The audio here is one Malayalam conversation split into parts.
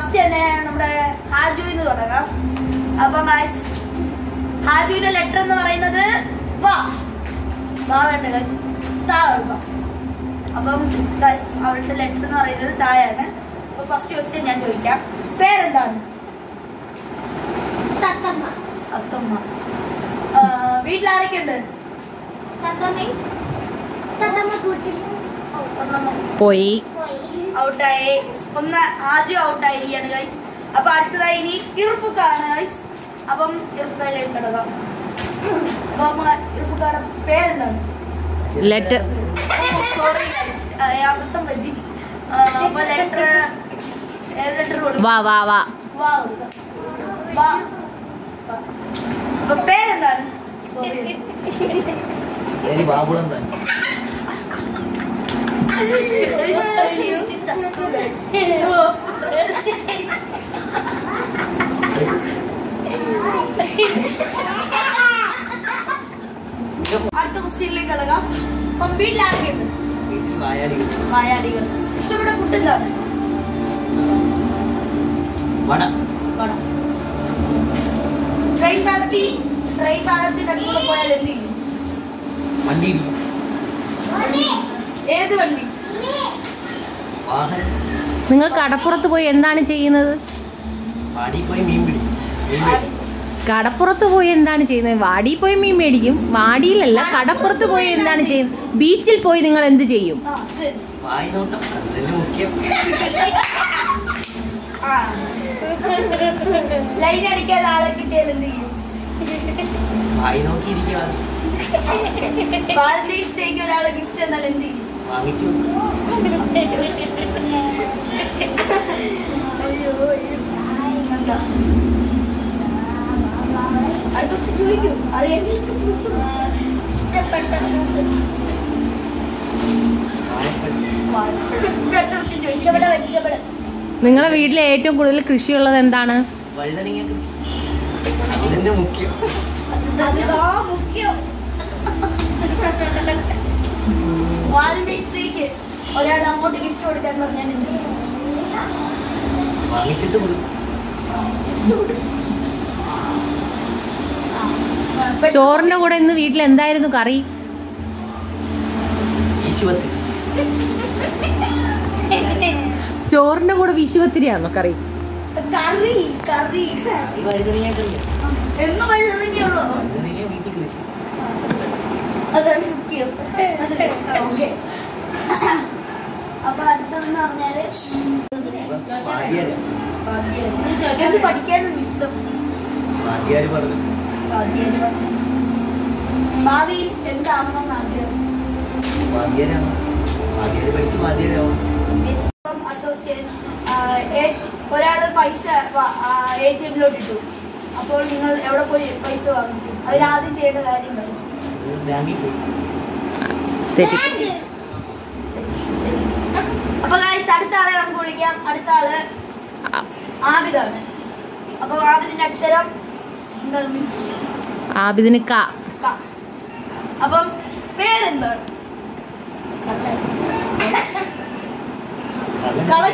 ഫസ്റ്റ് തന്നെ നമ്മുടെ ഹാജു എന്ന് തുടങ്ങാം അപ്പൊ ഗൈസ് ഹാജുവിന്റെ ലെറ്റർ എന്ന് പറയുന്നത് വാ വാ വേണ്ട ഗൈസ് താ വേണ്ട അപ്പം ഗൈസ് അവളുടെ ലെറ്റർ എന്ന് പറയുന്നത് തായാണ് അപ്പൊ ഫസ്റ്റ് ക്വസ്റ്റ്യൻ ഞാൻ ചോദിക്കാം പേരെന്താണ് തത്തമ്മ അത്തമ്മ ആ, വീട്ടിൽ ആരൊക്കെ ഉണ്ട് തത്തമ്മ തത്തമ്മ കൂട്ടിൽ പോയി ഔട്ടായി ഒന്ന് ആദ്യം ഔട്ടായിരിക്കുകയാണ് ഗൈസ് അപ്പൊ അടുത്തതായി ഇനി ഇർഫുക്കാണ് ഗൈസ് അപ്പം ഇർഫുക്കായിലേക്ക് കിടക്കാം അപ്പൊ നമ്മളെ ഇർഫുക്കാടെ പേരെന്താണ് ലെറ്റർ സോറി അബദ്ധം പറ്റി ആ, അപ്പൊ ലെറ്റർ ഏത് ലെറ്റർ കൊടുക്കും വാ വാ വാ വാ കൊടുക്കാം വാ വാ. അപ്പൊ പേരെന്താണ് സോറി പേര് ബാബുളം തന്നെ അടുത്ത ക്വസ്റ്റ്യനിലേക്ക് കിടക്കാം അപ്പം വീട്ടിലാരൊക്കെ ഉണ്ട് വീട്ടിൽ വായാടി വായാടികൾ ഇഷ്ടപ്പെട്ട ഫുഡ് എന്താണ് വട വട ട്രെയിൻ പാലത്തിൽ ട്രെയിൻ പാലത്തിന്റെ അടുത്തൂടെ പോയാൽ എന്ത് ചെയ്യും വണ്ടി ഇടിക്കും ഏത് വണ്ടി വാഹനം നിങ്ങൾ കടപ്പുറത്ത് പോയി എന്താണ് ചെയ്യുന്നത് വാടി പോയി മീൻ പിടിക്കും മീൻ പിടിക്കും കടപ്പുറത്ത് പോയി എന്താണ് ചെയ്യുന്നത് വാടി പോയി മീൻ മേടിക്കും വാടിയിലല്ല കടപ്പുറത്ത് പോയി എന്താണ് ചെയ്യുന്നത് ബീച്ചിൽ പോയി നിങ്ങൾ എന്ത് ചെയ്യും ആ, ഇത്. വായി നോട്ടം അതല്ലേ മുഖ്യം ആ. ലൈൻ അടിക്കാൻ ആളെ കിട്ടിയാൽ എന്ത് ചെയ്യും വായി നോക്കി ഇരിക്കുക വാലന്റൈൻസ് ഡേക്ക് ഒരാളെ ഗിഫ്റ്റ് എന്നാൽ എന്ത് ചെയ്യും വാങ്ങിച്ചു അയ്യോ, എന്താ? അടുത്ത ദിവസം ചോദിക്കൂ അറിയാൻ ഇഷ്ടപ്പെട്ട food. വാഴപ്പഴം അടുത്ത ദിവസം ചോദിക്കൂ ഇഷ്ടപ്പെട്ട വെജിറ്റബിൾ നിങ്ങളെ വീട്ടിലെ ഏറ്റവും കൂടുതൽ കൃഷിയുള്ളത് എന്താണ് വഴുതനങ്ങ കൃഷി അതിന്റെ മുഖ്യം അതാ മുഖ്യം വാലന്റൈൻസ് ഡേക്ക് ഒരാൾ അങ്ങോട്ട് ഗിഫ്റ്റ് കൊടുക്കാൻ പറഞ്ഞാൽ എന്ത് ചെയ്യും വാങ്ങിച്ചിട്ട് കൊടുക്കും ചോറിന്റെ കൂടെ ഇന്ന് വീട്ടിൽ എന്തായിരുന്നു കറി ഈശുവത്തിൽ ചോറിന്റെ കൂടെ വിഷുവത്തിരിയാണോ കറി കറി കറി ഈ വഴുതനങ്ങ കറി എന്ന് വഴുതുന്നൊക്കെയുള്ളൂ വഴുതനങ്ങ വീട്ടിൽ കൃഷി അതാണ് മുഖ്യം അതല്ലേ ഓക്കെ അപ്പൊ അടുത്തതെന്ന് പറഞ്ഞാല് വാദ്യാര് എന്ത് പഠിക്കാനും ഇഷ്ടം വാദ്യാര് പറഞ്ഞു ഭാഗ്യം. ഭാവിയിൽ എന്താവണമെന്ന് ആഗ്രഹം വാദ്യാരാണ് വാദ്യാര് പഠിച്ച് വാദ്യാരാവും ഇപ്പം അസോസിയേറ്റ് ഒരാള് പൈസ എ ടി എമ്മിലോട്ട് ഇട്ടു അപ്പോൾ നിങ്ങൾ എവിടെ പോയി പൈസ വാങ്ങിക്കും അതിനാദ്യം ചെയ്യേണ്ട കാര്യം എന്താണ്? ബാങ്കിൽ പോയി തെറ്റി അപ്പൊ guys, അടുത്ത ആളെ നമുക്ക് വിളിക്കാം അടുത്ത ആള് ആ- ആബിദാണ് അപ്പൊ ആബിദിന്റെ അക്ഷരം എന്താണ് ആബിദിന് ക ക. അപ്പം പേരെന്താണ് കള-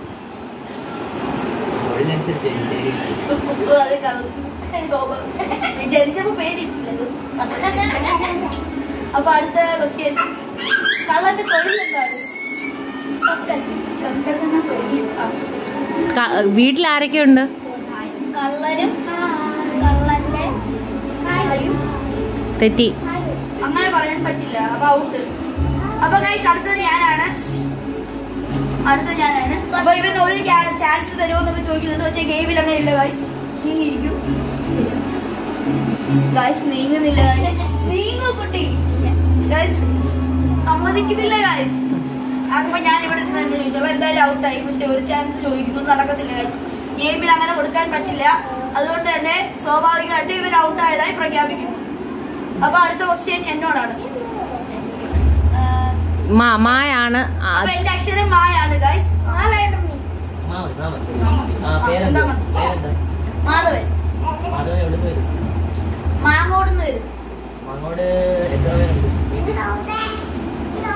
തൊഴിലനുസരിച്ച് പേര് അത് കള- ശോഭ. ജനിച്ചപ്പോ പേരിട്ടില്ലത് അപ്പൊ അടുത്ത ക്വസ്റ്റ്യൻ കള്ളന്റെ തൊഴിൽ എന്താണ് കക്കൽ കക്കൽ എന്ന തൊഴിൽ ആ. ക- വീട്ടിൽ ആരൊക്കെയുണ്ട് കള്ളരും കള്ളന്റെ കായും തെറ്റി അങ്ങനെ പറയാൻ പറ്റില്ല അപ്പൊ ഔട്ട് അപ്പൊ ഗൈസ് അടുത്തത് ഞാനാണ് അടുത്തത് ഞാനാണ് അപ്പൊ ഇവൻ ഒരു ചാൻസ് തരുമോ എന്നൊക്കെ ചോദിക്കുന്നുണ്ട് പക്ഷേ ഗെയിമിൽ അങ്ങനെ ഇല്ല ഗൈസ് നീങ്ങിയിരിക്കൂ ഗൈസ് നീങ്ങുന്നില്ല ഗൈസ് നീങ്ങു കുട്ടി ഗൈസ് സമ്മതിക്കുന്നില്ല ഗൈസ് അപ്പൊ ഞാൻ ഇവിടെ നിന്ന് തന്നെ ചോദിച്ചോളാം എന്തായാലും ഔട്ടായി പക്ഷെ ഒരു ചാൻസ് ചോദിക്കുന്നു നടക്കത്തില്ല ഗൈസ് ഗെയിമിൽ അങ്ങനെ കൊടുക്കാൻ പറ്റില്ല അതുകൊണ്ട് തന്നെ സ്വാഭാവികമായിട്ട് ഇവൻ ഔട്ടായതായി പ്രഖ്യാപിക്കുന്നു അപ്പൊ അടുത്ത ക്വസ്റ്റ്യൻ എന്നോടാണ് മാ മായാണ് ആ- അപ്പൊ എന്റെ അക്ഷരം മായാണ് ഗൈസ് ആ വേണം നീ മാമൻ മാമൻ ആ പേരെന്താ പേരെന്താ മാധവൻ മാധവൻ എവിടെ വരും മാങ്ങോടുന്ന് വരും അങ്ങോട്ട് എത്ര പേരുണ്ട് വീട്ടിൽ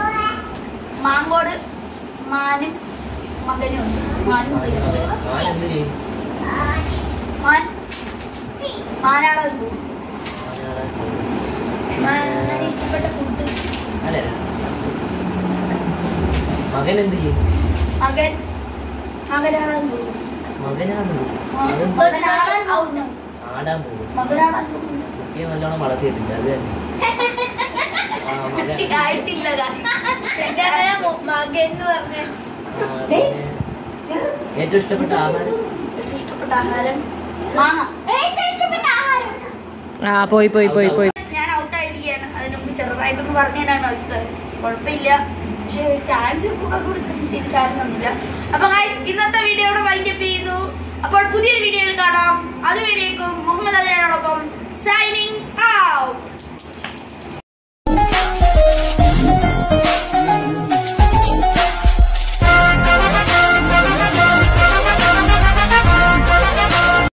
മാങ്കോട് മാനും മകനും ഉണ്ട് മാനും മകനും ഞാൻ എന്ത് മാൻ മാനാടാ പോകും ഞാൻ ഇഷ്ടപ്പെട്ട ഫുഡ് അല്ല മകൻ എന്ത് ചെയ്യും മകൻ മകനാടാൻ പോകും മകനാണ് മകൻ മകനാടാൻ പോകും ആടാൻ പോകും മകനാടാൻ പോകും കുട്ടിയെ നല്ലോണം വളർത്തിയിട്ടില്ല അത് തന്നെ ആ മകൻ ആയിട്ടില്ല മകൻ എന്ന് പറഞ്ഞ ആ, പിന്നെ ഏറ്റവും ഇഷ്ടപ്പെട്ട ആഹാരം ഏറ്റവും ഇഷ്ടപ്പെട്ട ആഹാരം മാങ്ങ ഏറ്റവും ഇഷ്ടപ്പെട്ട ആഹാരം ആ പോയി പോയി പോയി പോയി ഞാൻ ഔട്ടായിരിക്കുകയാണ് അതിന് മുമ്പ് ചെറുതായിട്ടൊന്ന് പറഞ്ഞതിനാണ് ഔട്ടായത് കുഴപ്പമില്ല പക്ഷെ ചാൻസ് കൂടെ കൊടുത്തതിന് ശരി കാര്യം തന്നില്ല അപ്പൊ guys, ഇന്നത്തെ വീഡിയോ ഇവിടെ വൈൻഡപ്പ് ചെയ്യുന്നു അപ്പോൾ പുതിയൊരു വീഡിയോയിൽ കാണാം അതുവരേക്കും മുഹമ്മദ് അലിയോടൊപ്പം സൈനിങ് ഔട്ട്